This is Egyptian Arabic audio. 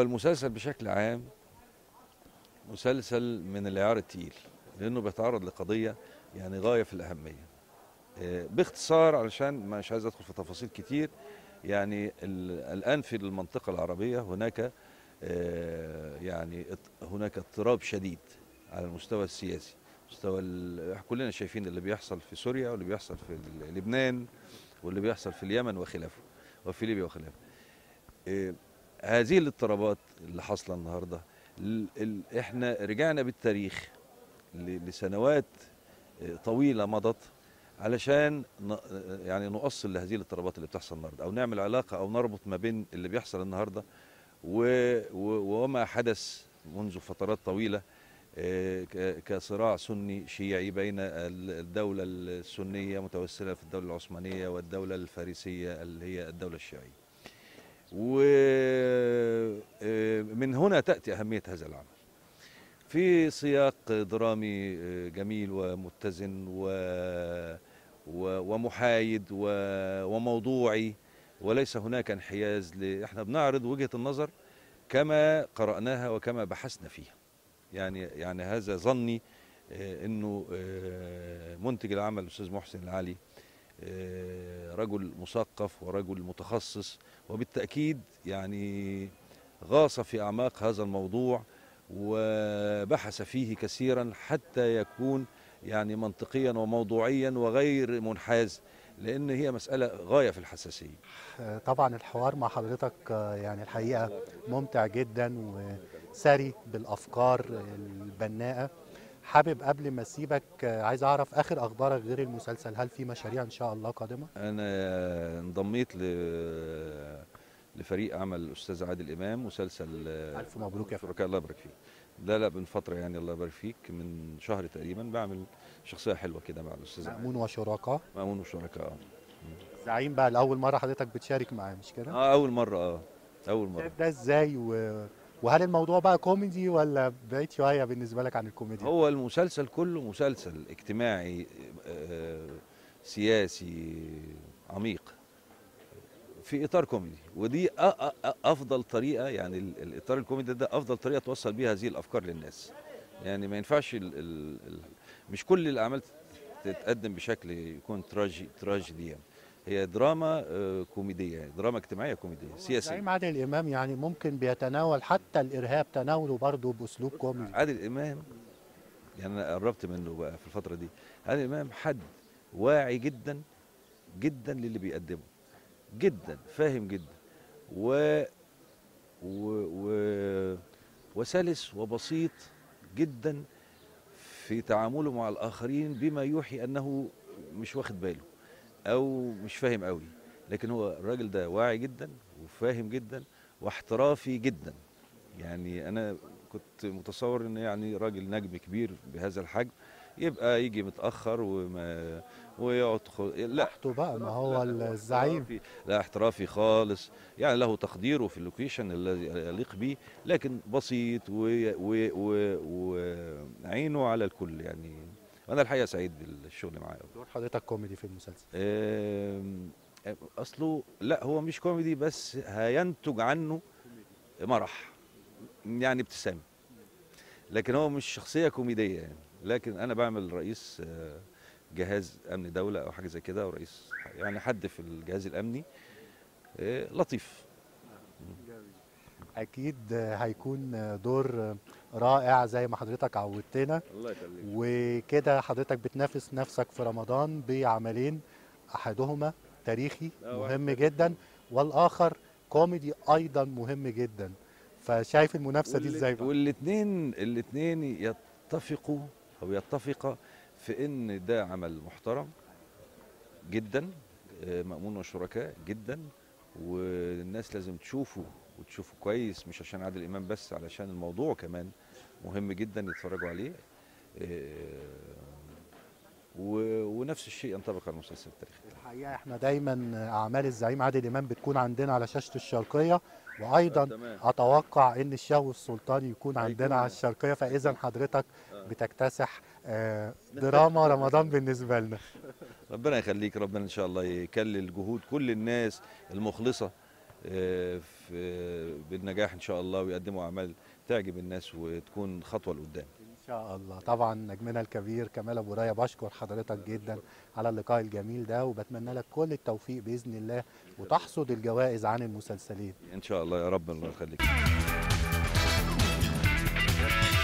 هو المسلسل بشكل عام مسلسل من العيار التقيل لانه بيتعرض لقضيه يعني غايه في الاهميه آه، باختصار علشان مش عايز ادخل في تفاصيل كتير يعني ال- الان في المنطقه العربيه هناك آه، يعني اط- هناك اضطراب شديد على المستوى السياسي مستوى ال- كلنا شايفين اللي بيحصل في سوريا واللي بيحصل في ال- لبنان واللي بيحصل في اليمن وخلافه وفي ليبيا وخلافه آه، هذه الاضطرابات اللي حاصله النهارده ال- ال- احنا رجعنا بالتاريخ ل- لسنوات آه، طويله مضت علشان ن- يعني نؤصل لهذه الاضطرابات اللي بتحصل النهارده او نعمل علاقه او نربط ما بين اللي بيحصل النهارده و- و- وما حدث منذ فترات طويله آه، ك- كصراع سني شيعي بين ال- الدوله السنيه متوسله في الدوله العثمانيه والدوله الفارسيه اللي هي الدوله الشيعيه. ومن هنا تاتي اهميه هذا العمل. في سياق درامي آه، جميل ومتزن و و- ومحايد و- وموضوعي وليس هناك انحياز ل... احنا بنعرض وجهة النظر كما قرأناها وكما بحثنا فيها يعني يعني هذا ظني آه، انه آه، منتج العمل الاستاذ محسن العلي آه، رجل مثقف ورجل متخصص وبالتأكيد يعني غاص في أعماق هذا الموضوع وبحث فيه كثيرا حتى يكون يعني منطقيا وموضوعيا وغير منحاز لأن هي مسألة غاية في الحساسية آه، طبعا الحوار مع حضرتك آه، يعني الحقيقة ممتع جدا وثري بالأفكار البناءة حابب قبل ما اسيبك آه، عايز اعرف اخر اخبارك غير المسلسل هل في مشاريع ان شاء الله قادمه أنا انضميت ل لفريق عمل الأستاذ عادل إمام مسلسل الف مبروك يا فندم شركاء الله يبارك فيك لا لا من فترة يعني الله يبارك فيك من شهر تقريبا بعمل شخصية حلوة كده مع الأستاذ عادل مأمون وشركاء مأمون وشركاء آه. زعيم بقى لاول مره حضرتك بتشارك معاه مش كده اه اول مره اه اول مره شايف ده ازاي و... وهل الموضوع بقى كوميدي ولا بعيد شويه بالنسبه لك عن الكوميديا هو المسلسل كله مسلسل اجتماعي آه، سياسي عميق في اطار كوميدي ودي أ- أ- أ- افضل طريقه يعني ال- الاطار الكوميدي ده افضل طريقه توصل بيها هذه الافكار للناس يعني ما ينفعش ال ال ال مش كل الاعمال تتقدم بشكل يكون تراجي تراجيدي يعني هي دراما آه، كوميديه يعني دراما اجتماعيه كوميديه سياسيه زعيم عادل امام يعني ممكن بيتناول حتى الارهاب تناوله برضه باسلوب كوميدي عادل امام يعني انا قربت منه بقى في الفتره دي عادل امام حد واعي جدا جدا للي بيقدمه جدا فاهم جدا و و, و وسلس وبسيط جدا في تعامله مع الاخرين بما يوحي انه مش واخد باله او مش فاهم قوي لكن هو الراجل ده واعي جدا وفاهم جدا واحترافي جدا يعني انا كنت متصور ان يعني راجل نجم كبير بهذا الحجم يبقى يجي متاخر وما ويقعد خ... لا براحته بقى ما هو لا، الزعيم احترافي- لا احترافي خالص يعني له تقديره في اللوكيشن الذي يليق به لكن بسيط وعينه و... و... وعينه على الكل يعني انا الحقيقه سعيد بالشغل معاه أوي. دور حضرتك كوميدي في المسلسل آم، اصله لا هو مش كوميدي بس هينتج عنه مرح يعني ابتسامه لكن هو مش شخصيه كوميديه يعني لكن انا بعمل رئيس آه، جهاز امن دوله او حاجه زي كده ورئيس يعني حد في الجهاز الامني آه، لطيف اكيد هيكون دور رائع زي ما حضرتك عودتنا الله يخليك وكده حضرتك بتنافس نفسك في رمضان بعملين احدهما تاريخي لا، واحد مهم جدا والاخر كوميدي ايضا مهم جدا فشايف المنافسه دي ازاي بقى؟ والاثنين الاثنين يتفقوا او يتفقا في ان ده عمل محترم جدا آه، مأمون وشركاء جدا والناس لازم تشوفه وتشوفه كويس مش عشان عادل امام بس علشان الموضوع كمان مهم جدا يتفرجوا عليه آه، و- ونفس الشيء ينطبق على المسلسل التاريخي الحقيقه احنا دايما اعمال الزعيم عادل امام بتكون عندنا على شاشه الشرقيه وايضا تمام اتوقع ان الشهو السلطاني يكون عندنا هيكون. على الشرقيه فاذا حضرتك آه. بتكتسح آه، دراما رمضان بالنسبه لنا ربنا يخليك ربنا ان شاء الله يكلل جهود كل الناس المخلصه آه، في- بالنجاح ان شاء الله ويقدموا اعمال تعجب الناس وتكون خطوه لقدام ان شاء الله طبعا نجمنا الكبير كمال ابو رايه بشكر حضرتك جدا على اللقاء الجميل ده وبتمنى لك كل التوفيق باذن الله وتحصد الجوائز عن المسلسلين ان شاء الله يا رب الله يخليك